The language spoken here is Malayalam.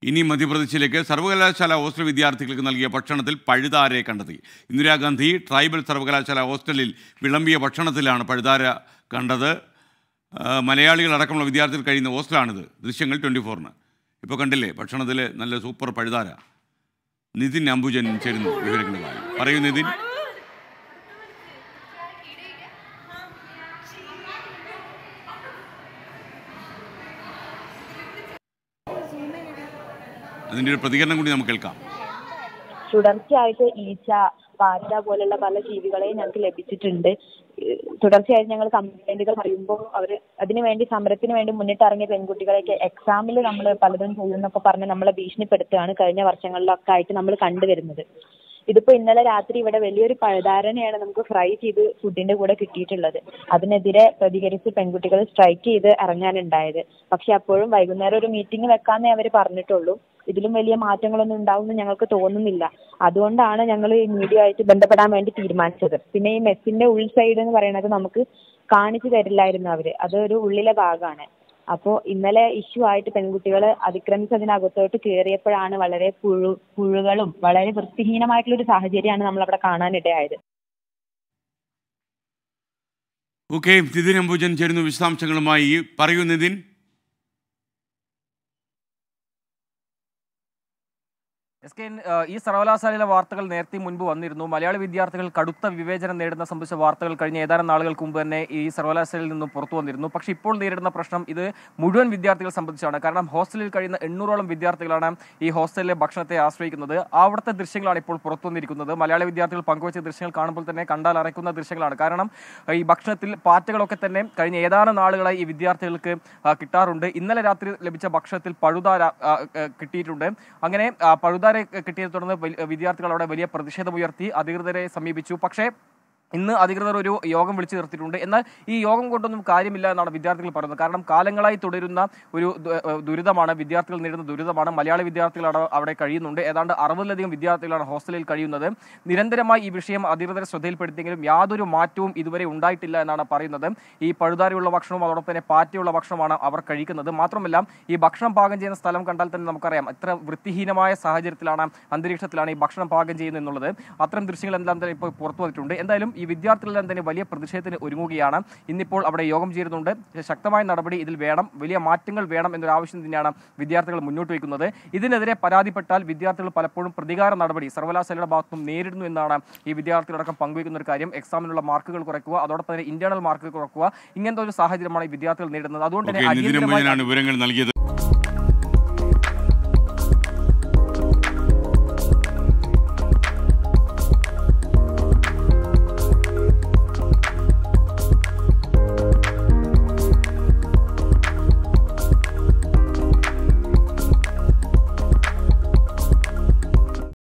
ഇനി മധ്യപ്രദേശിലേക്ക് സർവകലാശാല ഹോസ്റ്റൽ വിദ്യാർത്ഥികൾക്ക് നൽകിയ ഭക്ഷണത്തിൽ പഴുതാരെ കണ്ടെത്തി ഇന്ദിരാഗാന്ധി ട്രൈബൽ സർവകലാശാല ഹോസ്റ്റലിൽ വിളമ്പിയ ഭക്ഷണത്തിലാണ് പഴുതാര കണ്ടത് ആ, മലയാളികളടക്കമുള്ള വിദ്യാർത്ഥികൾ കഴിയുന്ന ഹോസ്റ്റലാണിത് ദൃശ്യങ്ങൾ ട്വൻറ്റി ഫോറിന് ഇപ്പോൾ കണ്ടില്ലേ ഭക്ഷണത്തിൽ നല്ല സൂപ്പർ പഴുതാര നിതിൻ അംബുജൻ ചേരുന്നു വിവരങ്ങളുമായി പറയൂ നിതിൻ അതിൻ്റെ ഒരു പ്രതികരണം കൂടി നമുക്ക് കേൾക്കാം തുടർച്ചയായിട്ട് ഈച്ച പാറ്റ പോലുള്ള പല ജീവികളെയും ഞങ്ങൾക്ക് ലഭിച്ചിട്ടുണ്ട് ഏഹ് തുടർച്ചയായിട്ട് ഞങ്ങൾ കംപ്ലൈന്റുകൾ പറയുമ്പോൾ അവർ അതിനു വേണ്ടി സമരത്തിന് വേണ്ടി മുന്നിട്ടിറങ്ങിയ പെൺകുട്ടികളെയൊക്കെ എക്സാമിൽ നമ്മൾ പലതും ചെയ്യുന്നൊക്കെ പറഞ്ഞ് നമ്മളെ ഭീഷണിപ്പെടുത്തുകയാണ് കഴിഞ്ഞ വർഷങ്ങളിലൊക്കെ ആയിട്ട് നമ്മൾ കണ്ടുവരുന്നത് ഇതിപ്പോ ഇന്നലെ രാത്രി ഇവിടെ വലിയൊരു പഴുതാരനെയാണ് നമുക്ക് ഫ്രൈ ചെയ്ത് ഫുഡിന്റെ കൂടെ കിട്ടിയിട്ടുള്ളത് അതിനെതിരെ പ്രതികരിച്ച് പെൺകുട്ടികൾ സ്ട്രൈക്ക് ചെയ്ത് ഇറങ്ങാനുണ്ടായത് പക്ഷെ അപ്പോഴും വൈകുന്നേരം ഒരു മീറ്റിംഗ് വെക്കാന്നേ അവർ പറഞ്ഞിട്ടുള്ളൂ ഇതിലും വലിയ മാറ്റങ്ങളൊന്നും ഉണ്ടാവുമെന്ന് ഞങ്ങൾക്ക് തോന്നുന്നില്ല അതുകൊണ്ടാണ് ഞങ്ങൾ ഈ മീഡിയ ആയിട്ട് ബന്ധപ്പെടാൻ വേണ്ടി തീരുമാനിച്ചത് പിന്നെ ഈ മെസ്സിന്റെ ഉൾ സൈഡ് എന്ന് പറയുന്നത് നമുക്ക് കാണിച്ചു തരില്ലായിരുന്നു അവര് അതൊരു ഉള്ളിലെ ഭാഗമാണ് അപ്പോ ഇന്നലെ ഇഷ്യൂ ആയിട്ട് പെൺകുട്ടികൾ അതിക്രമിച്ച് അതിനകത്തോട്ട് കയറിയപ്പോഴാണ് വളരെ പുഴു പുഴുകളും വളരെ വൃത്തിഹീനമായിട്ടുള്ള ഒരു സാഹചര്യമാണ് നമ്മൾ അവിടെ കാണാനിടയായത് ഓക്കെ നിതിൻ അംബുജൻ ചേരുന്നു വിശദാംശങ്ങളുമായി പറയൂ നിതിൻ എസ് കെ എൻ, ആ, ഈ സർവകലാശാലയിലെ വാർത്തകൾ നേരത്തെ മുൻപ് വന്നിരുന്നു മലയാളി വിദ്യാർത്ഥികൾ കടുത്ത വിവേചനം നേരിടുന്ന സംബന്ധിച്ച വാർത്തകൾ കഴിഞ്ഞ ഏതാനും നാളുകൾക്ക് മുമ്പ് തന്നെ ഈ സർവകലാശാലയിൽ നിന്നും പുറത്തു വന്നിരുന്നു പക്ഷേ ഇപ്പോൾ നേരിടുന്ന പ്രശ്നം ഇത് മുഴുവൻ വിദ്യാർത്ഥികളെ സംബന്ധിച്ചാണ് കാരണം ഹോസ്റ്റലിൽ കഴിയുന്ന എണ്ണൂറോളം വിദ്യാർത്ഥികളാണ് ഈ ഹോസ്റ്റലിലെ ഭക്ഷണത്തെ ആശ്രയിക്കുന്നത് അവിടുത്തെ ദൃശ്യങ്ങളാണ് ഇപ്പോൾ പുറത്തു വന്നിരിക്കുന്നത് മലയാളി വിദ്യാർത്ഥികൾ പങ്കുവച്ച ദൃശ്യങ്ങൾ കാണുമ്പോൾ തന്നെ കണ്ടാൽ അറയ്ക്കുന്ന ദൃശ്യങ്ങളാണ് കാരണം ഈ ഭക്ഷണത്തിൽ പാറ്റകളൊക്കെ തന്നെ കഴിഞ്ഞ ഏതാനും നാളുകളായി ഈ വിദ്യാർത്ഥികൾക്ക് ആ, കിട്ടാറുണ്ട് ഇന്നലെ രാത്രി ലഭിച്ച ഭക്ഷണത്തിൽ പഴുതാര ആ, ആ, കിട്ടിയിട്ടുണ്ട് അങ്ങനെ ആ, പഴുതാര കിട്ടിയതിനെ തുടർന്ന് വലി- വിദ്യാർത്ഥികൾ അവിടെ വലിയ പ്രതിഷേധമുയർത്തി അധികൃതരെ സമീപിച്ചു പക്ഷേ ഇന്ന് അധികൃതർ ഒരു യോഗം വിളിച്ചു നിർത്തിയിട്ടുണ്ട് എന്നാൽ ഈ യോഗം കൊണ്ടൊന്നും കാര്യമില്ല എന്നാണ് വിദ്യാർത്ഥികൾ പറയുന്നത് കാരണം കാലങ്ങളായി തുടരുന്ന ഒരു ദു- ഏഹ് ദുരിതമാണ് വിദ്യാർത്ഥികൾ നേരിടുന്ന ദുരിതമാണ് മലയാളി വിദ്യാർത്ഥികൾ അവിടെ- അവിടെ കഴിയുന്നുണ്ട് ഏതാണ്ട് അറുപതിലധികം വിദ്യാർത്ഥികളാണ് ഹോസ്റ്റലിൽ കഴിയുന്നത് നിരന്തരമായി ഈ വിഷയം അധികൃതരെ ശ്രദ്ധയിൽപ്പെടുത്തിയെങ്കിലും യാതൊരു മാറ്റവും ഇതുവരെ ഉണ്ടായിട്ടില്ല എന്നാണ് പറയുന്നത് ഈ പഴുതാരിയുള്ള ഭക്ഷണവും അതോടൊപ്പം തന്നെ പാറ്റയുള്ള ഭക്ഷണമാണ് അവർ കഴിക്കുന്നത് മാത്രമല്ല ഈ ഭക്ഷണം പാകം ചെയ്യുന്ന സ്ഥലം കണ്ടാൽ തന്നെ നമുക്കറിയാം എത്ര വൃത്തിഹീനമായ സാഹചര്യത്തിലാണ് അന്തരീക്ഷത്തിലാണ് ഈ ഭക്ഷണം പാകം ചെയ്യുന്നത് എന്നുള്ളത് അത്തരം ദൃശ്യങ്ങളെല്ലാം തന്നെ ഇപ്പോൾ പുറത്തു വന്നിട്ടുണ്ട് എന്തായാലും ഈ വിദ്യാർത്ഥികളെല്ലാം തന്നെ വലിയ പ്രതിഷേധത്തിന് ഒരുങ്ങുകയാണ് ഇന്നിപ്പോൾ അവിടെ യോഗം ചേരുന്നുണ്ട് ശക്തമായ നടപടി ഇതിൽ വേണം വലിയ മാറ്റങ്ങൾ വേണം എന്നൊരു ആവശ്യം തന്നെയാണ് വിദ്യാർത്ഥികൾ മുന്നോട്ട് വയ്ക്കുന്നത് ഇതിനെതിരെ പരാതിപ്പെട്ടാൽ വിദ്യാർത്ഥികൾ പലപ്പോഴും പ്രതികാര നടപടി സർവകലാശാലയുടെ ഭാഗത്തും നേരിടുന്നു എന്നാണ് ഈ വിദ്യാർത്ഥികളടക്കം പങ്കുവയ്ക്കുന്ന ഒരു കാര്യം എക്സാമിനുള്ള മാർക്കുകൾ കുറയ്ക്കുക അതോടൊപ്പം തന്നെ ഇന്റേണൽ മാർക്കുകൾ കുറയ്ക്കുക ഇങ്ങനത്തെ ഒരു സാഹചര്യമാണ് ഈ വിദ്യാർത്ഥികൾ നേരിടുന്നത് അതുകൊണ്ട് ഓക്കെ തന്നെ നിതിൻ അടിയന്തരമായി അംബുജനാണ് വിവരങ്ങൾ നൽകിയത്